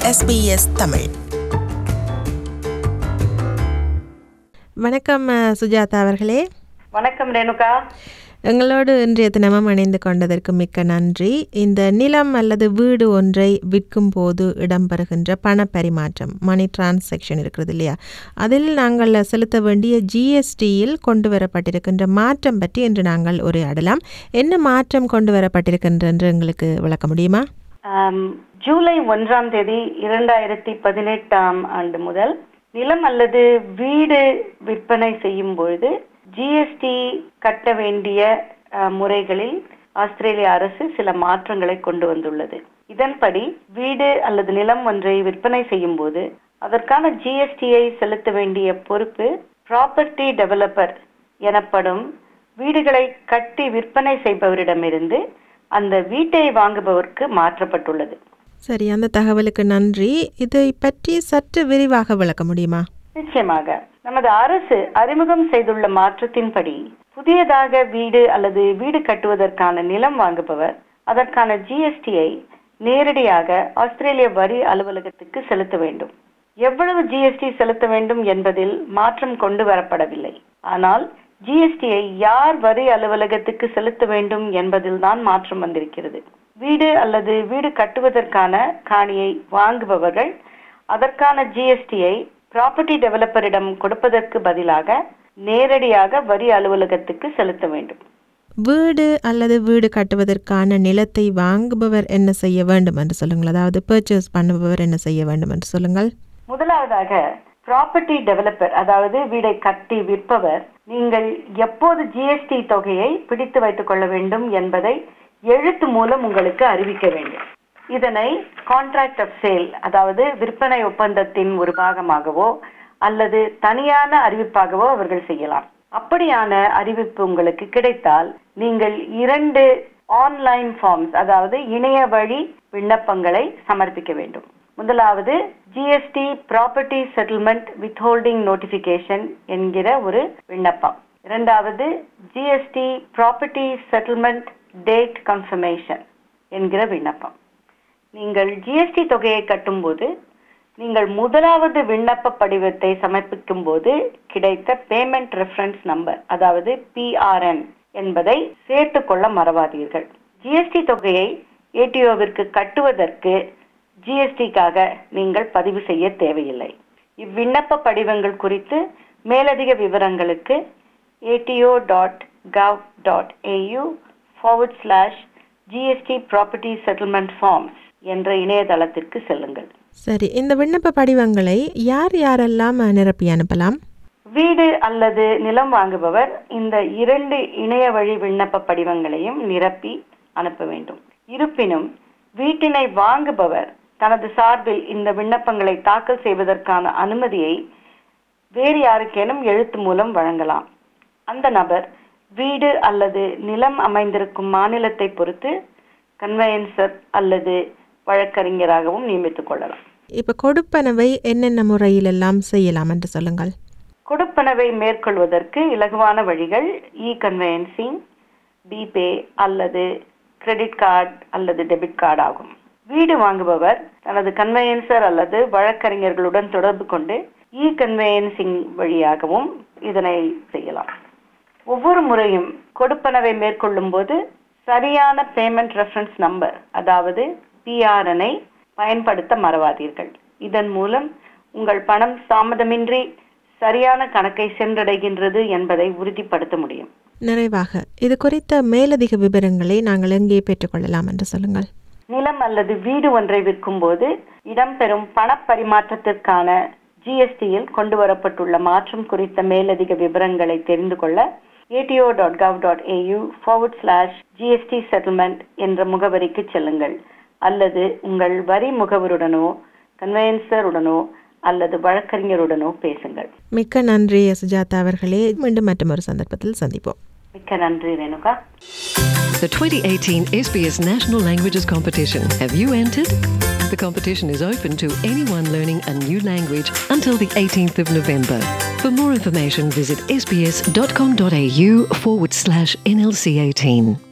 SBS Tamil வணக்கம் அஹ், சுஜாதா அவர்களே வணக்கம் ரேணுகா எங்களோடு இன்றைய தினமும் இணைந்து கொண்டதற்கு மிக்க நன்றி இந்த நிலம் அல்லது வீடு ஒன்றை விற்கும் போது இடம்பெறுகின்ற பண பரிமாற்றம் மணி டிரான்சாக்ஷன் இருக்கிறது இல்லையா அதில் நாங்கள் செலுத்த வேண்டிய ஜிஎஸ்டியில் கொண்டு வரப்பட்டிருக்கின்ற மாற்றம் பற்றி இன்று நாங்கள் உரையாடலாம் என்ன மாற்றம் கொண்டு வரப்பட்டிருக்கின்ற என்று எங்களுக்கு விளக்க முடியுமா ஆம், ஜூலை ஒன்றாம் தேதி இரண்டாயிரத்தி பதினெட்டாம் ஆண்டு முதல் நிலம் அல்லது வீடு விற்பனை செய்யும் பொழுது ஜிஎஸ்டி கட்ட வேண்டிய அஹ், முறைகளில் ஆஸ்திரேலிய அரசு சில மாற்றங்களை கொண்டு வந்துள்ளது இதன்படி வீடு அல்லது நிலம் ஒன்றை விற்பனை செய்யும் போது அதற்கான ஜிஎஸ்டியை செலுத்த வேண்டிய பொறுப்பு ப்ராப்பர்ட்டி டெவலப்பர் எனப்படும் வீடுகளை கட்டி விற்பனை செய்பவரிடமிருந்து அந்த வீட்டை வாங்குபவருக்கு மாற்றப்பட்டுள்ளது சரி அந்த தகவலுக்கு நன்றி இதை பற்றி சற்று விரிவாக விளக்க முடியுமா நிச்சயமாக நமது அரசு அறிமுகம் செய்துள்ள மாற்றத்தின்படி புதியதாக வீடு அல்லது வீடு கட்டுவதற்கான நிலம் வாங்குபவர் அதற்கான ஜிஎஸ்டியை நேரடியாக ஆஸ்திரேலிய வரி அலுவலகத்துக்கு செலுத்த வேண்டும் எவ்வளவு ஜிஎஸ்டி செலுத்த வேண்டும் என்பதில் மாற்றம் கொண்டு வரப்படவில்லை ஆனால் ஜிஎஸ்டியை யார் வரி அலுவலகத்துக்கு செலுத்த வேண்டும் என்பதில்தான் மாற்றம் வந்திருக்கிறது வீடு அல்லது வீடு கட்டுவதற்கான காணியை வாங்குபவர்கள் அதற்கான ஜிஎஸ்டியை ப்ராப்பர்ட்டி டெவலப்பரிடம் கொடுப்பதற்கு பதிலாக நேரடியாக வரி அலுவலகத்துக்கு செலுத்த வேண்டும் வீடு அல்லது வீடு கட்டுவதற்கான நிலத்தை வாங்குபவர் என்ன செய்ய வேண்டும் என்று சொல்லுங்கள் அதாவது பர்ச்சேஸ் பண்ணுபவர் என்ன செய்ய வேண்டும் என்று சொல்லுங்கள் முதலாவதாக ப்ராப்பர்ட்டி டெவலப்பர் அதாவது வீடை கட்டி விற்பவர் நீங்கள் எப்போது ஜிஎஸ்டி தொகையை பிடித்து வைத்துக் கொள்ள வேண்டும் என்பதை எழுத்து மூலம் உங்களுக்கு அறிவிக்க வேண்டும் இதனை கான்ட்ராக்ட் ஆஃப் சேல் அதாவது விற்பனை ஒப்பந்தத்தின் ஒரு பாகமாகவோ அல்லது தனியான அறிவிப்பாகவோ அவர்கள் செய்யலாம் அப்படியான அறிவிப்பு உங்களுக்கு கிடைத்தால் நீங்கள் இரண்டு ஆன்லைன் ஃபார்ம்ஸ் அதாவது இணைய வழி விண்ணப்பங்களை சமர்ப்பிக்க வேண்டும் முதலாவது GST property settlement withholding notification என்கிற ஒரு விண்ணப்பம் இரண்டாவது GST property settlement date confirmation என்கிற விண்ணப்பம் நீங்கள் ஜிஎஸ்டி தொகையை கட்டும்போது நீங்கள் முதலாவது விண்ணப்ப படிவத்தை சமர்ப்பிக்கும் போது கிடைத்த பேமெண்ட் ரெஃபரன்ஸ் நம்பர் அதாவது பிஆர்என் என்பதை சேர்த்து கொள்ள மறவாதீர்கள் ஜிஎஸ்டி தொகையை ஏடிஓவிற்கு கட்டுவதற்கு ஜிஎஸ்டிக்காக நீங்கள் பதிவு செய்ய தேவையில்லை இவ்விண்ணப்ப படிவங்கள் குறித்து மேலதிக விவரங்களுக்கு ATO dot gov dot AU forward slash GST property settlement forms என்ற இணையதளத்திற்கு செல்லுங்கள் சரி இந்த விண்ணப்ப படிவங்களை யார் யாரெல்லாம் நிரப்பி அனுப்பலாம் வீடு அல்லது நிலம் வாங்குபவர் இந்த இரண்டு இணைய வழி விண்ணப்ப படிவங்களையும் நிரப்பி அனுப்ப வேண்டும் இருப்பினும் வீட்டினை வாங்குபவர் தனது சார்பில் இந்த விண்ணப்பங்களை தாக்கல் செய்வதற்கான அனுமதியை வேறு யாருக்கேனும் எழுத்து மூலம் வழங்கலாம் அந்த நபர் வீடு அல்லது நிலம் அமைந்திருக்கும் மாநிலத்தை பொறுத்து கன்வெயன்சர் அல்லது வழக்கறிஞராகவும் நியமித்துக் கொள்ளலாம் இப்போ கொடுப்பனவை என்னென்ன முறையிலெல்லாம் செய்யலாம் என்று சொல்லுங்கள் கொடுப்பனவை மேற்கொள்வதற்கு இலகுவான வழிகள் இ கன்வெயன்சிங் டிபே அல்லது கிரெடிட் கார்டு அல்லது டெபிட் கார்டு ஆகும் வீடு வாங்குபவர் தனது கன்வெயன்சர் அல்லது வழக்கறிஞர்களுடன் தொடர்பு கொண்டு இ கன்வெயன்சிங் வழியாகவும் இதனை செய்யலாம் ஒவ்வொரு முறையும் கொடுப்பனவை மேற்கொள்ளும் போது சரியான பேமெண்ட் ரெஃபரன்ஸ் நம்பர் அதாவது பிஆர்எனை பயன்படுத்த மறவாதீர்கள் இதன் மூலம் உங்கள் பணம் தாமதமின்றி சரியான கணக்கை சென்றடைகின்றது என்பதை உறுதிப்படுத்த முடியும் நிறைவாக இது குறித்த மேலதிக விவரங்களை நாங்கள் எங்கே பெற்றுக்கொள்ளலாம் என்று சொல்லுங்கள் நிலம் அல்லது வீடு ஒன்றை விற்கும்போது இடம்பெறும் பணப்பரிமாற்றத்திற்கான ஜிஎஸ்டியில் கொண்டு வரப்பட்டுள்ள மாற்றம் குறித்த மேலதிக விவரங்களை தெரிந்து கொள்ள ATO dot gov dot AU forward slash GST settlement என்ற முகவரிக்கு செல்லுங்கள் அல்லது உங்கள் வரி முகவருடனோ கன்வெயன்சருடனோ அல்லது வழக்கறிஞருடனோ பேசுங்கள் மிக்க நன்றி சுஜாதா அவர்களே மீண்டும் மற்றொரு சந்தர்ப்பத்தில் சந்திப்போம் மிக்க நன்றி Renuka The 2018 SBS National Languages Competition. Have you entered? The competition is open to anyone learning a new language until the 18th of November. For more information, visit sbs.com.au forward slash NLC 18.